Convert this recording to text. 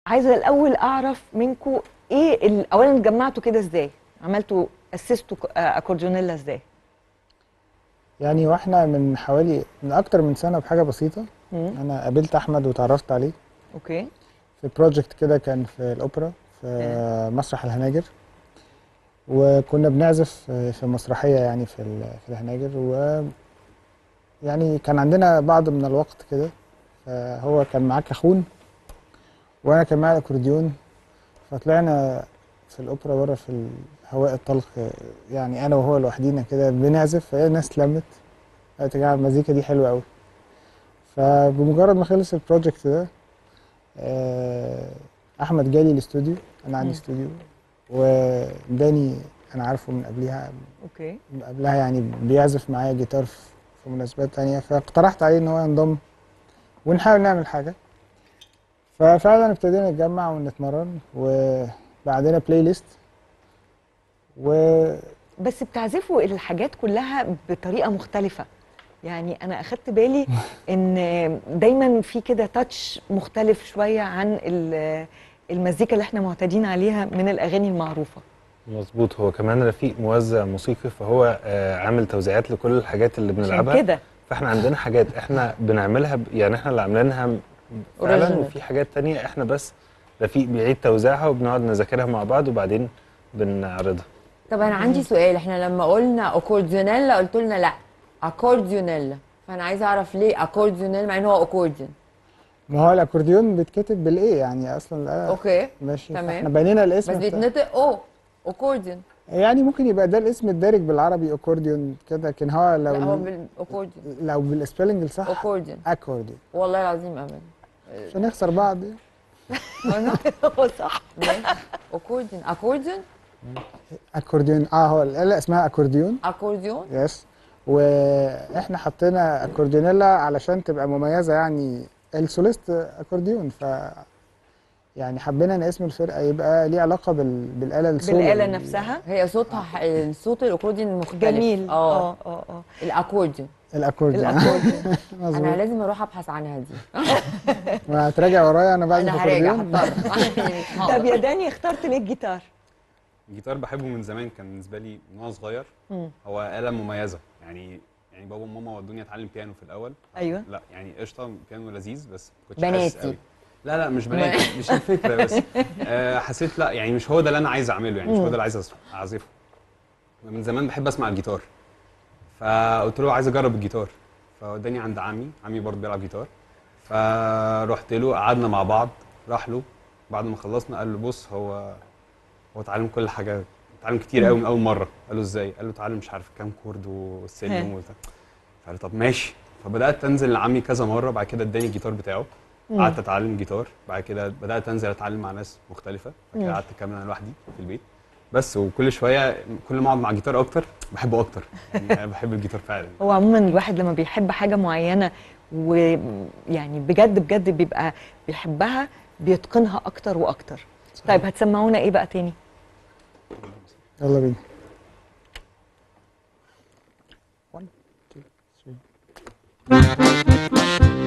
عايزه الاول اعرف منكم ايه ال- اولا اتجمعتوا كده ازاي عملتوا اسستوا ك- آه، اكورديونيلا ازاي يعني واحنا من حوالي من اكتر من سنه بحاجه بسيطه مم. انا قابلت احمد وتعرفت عليه اوكي في بروجكت كده كان في الاوبرا في مسرح الهناجر وكنا بنعزف في مسرحيه يعني في ال- في الهناجر و يعني كان عندنا بعض من الوقت كده فهو كان معاه كاخون وانا كان معايا الاكورديون فطلعنا في الاوبرا بره في الهواء الطلق يعني انا وهو لوحدينا كده بنعزف فهي الناس اتلمت قالت يا جماعه المزيكا دي حلوه قوي فبمجرد ما خلص البروجكت ده آه، احمد جالي الاستوديو انا عندي مم. استوديو وداني انا عارفه من قبلها اوكي من قبلها يعني بيعزف معايا جيتار في في مناسبات تانية فاقترحت عليه ان هو ينضم ونحاول نعمل حاجة ففعلا ابتدينا نتجمع ونتمرن وبقى عندنا بلاي ليست و بس بتعزفوا الحاجات كلها بطريقه مختلفه يعني انا اخدت بالي ان دايما في كده تاتش مختلف شويه عن ال- المزيكا اللي احنا معتادين عليها من الاغاني المعروفه مظبوط هو كمان رفيق موزع موسيقي فهو آه، عامل توزيعات لكل الحاجات اللي عشان بنلعبها كده فاحنا عندنا حاجات احنا بنعملها ب... يعني احنا اللي عاملينها م- فعلا Original. وفي حاجات تانية احنا بس رفيق بيعيد توزيعها وبنقعد نذاكرها مع بعض وبعدين بنعرضها طب انا عندي سؤال احنا لما قلنا اكورديونيلا قلت لنا لا اكورديونيلا فانا عايزه اعرف ليه اكورديونيلا مع ان هو اكورديون ما هو الاكورديون بيتكتب بالايه يعني اصلا الآلة اوكي ماشي تمام. احنا بنينا الاسم بس بتاع- بيتنطق او اكورديون يعني ممكن يبقى ده الاسم الدارج بالعربي اكورديون كده لكن هو لو لا هو بالاكورديون لو بالسبيلنج الصح اكورديون اكورديون والله العظيم ابدا مش هنخسر بعض أنا؟ هو صح ماشي. اكورديون اكورديون اكورديون اه هو الآلة اسمها اكورديون اكورديون يس واحنا حطينا اكورديونيلا علشان تبقى مميزه يعني السوليست اكورديون ف يعني حبينا ان اسم الفرقه يبقى ليه علاقه بال... بالاله السولو بالاله نفسها هي صوتها ح- الصوت الاكورديون مختلف جميل اه اه اه اه الاكورديون الاكورديون الاكورديون انا مظبوط لازم اروح ابحث عنها دي وهتراجع ورايا انا بعد انا هراجع الاكورديون هضطر طب يا داني اخترت ليه الجيتار الجيتار بحبه من زمان كان بالنسبه لي من وانا صغير مم. هو آلة مميزة يعني يعني بابا وماما ودوني اتعلم بيانو في الاول أيوة. لا يعني قشطه بيانو لذيذ بس ما كنتش حاسس بناتي. قوي لا لا مش بناتي مش الفكره بس آه حسيت لا يعني مش هو ده اللي انا عايز اعمله يعني مش هو ده اللي عايز أس- اعزفه من زمان بحب اسمع الجيتار فقلت له عايز اجرب الجيتار فوداني عند عمي عمي برضه بيلعب جيتار فرحت له قعدنا مع بعض راح له بعد ما خلصنا قال له بص هو هو اتعلم كل حاجه اتعلم كتير قوي من اول مره قال له ازاي قال له اتعلم مش عارف كام كورد والسلم ها. وبتاع فقال له طب ماشي فبدات انزل لعمي كذا مره بعد كده اداني الجيتار بتاعه قعدت اتعلم جيتار بعد كده بدات انزل اتعلم مع ناس مختلفه بعد كده قعدت اكمل انا لوحدي في البيت بس وكل شويه كل ما اقعد مع الجيتار اكتر بحبه اكتر يعني انا بحب الجيتار فعلا هو عموما الواحد لما بيحب حاجه معينه ويعني بجد بجد بيبقى بيحبها بيتقنها اكتر واكتر طيب هتسمعونا ايه بقى تاني يلا بينا One, two, three.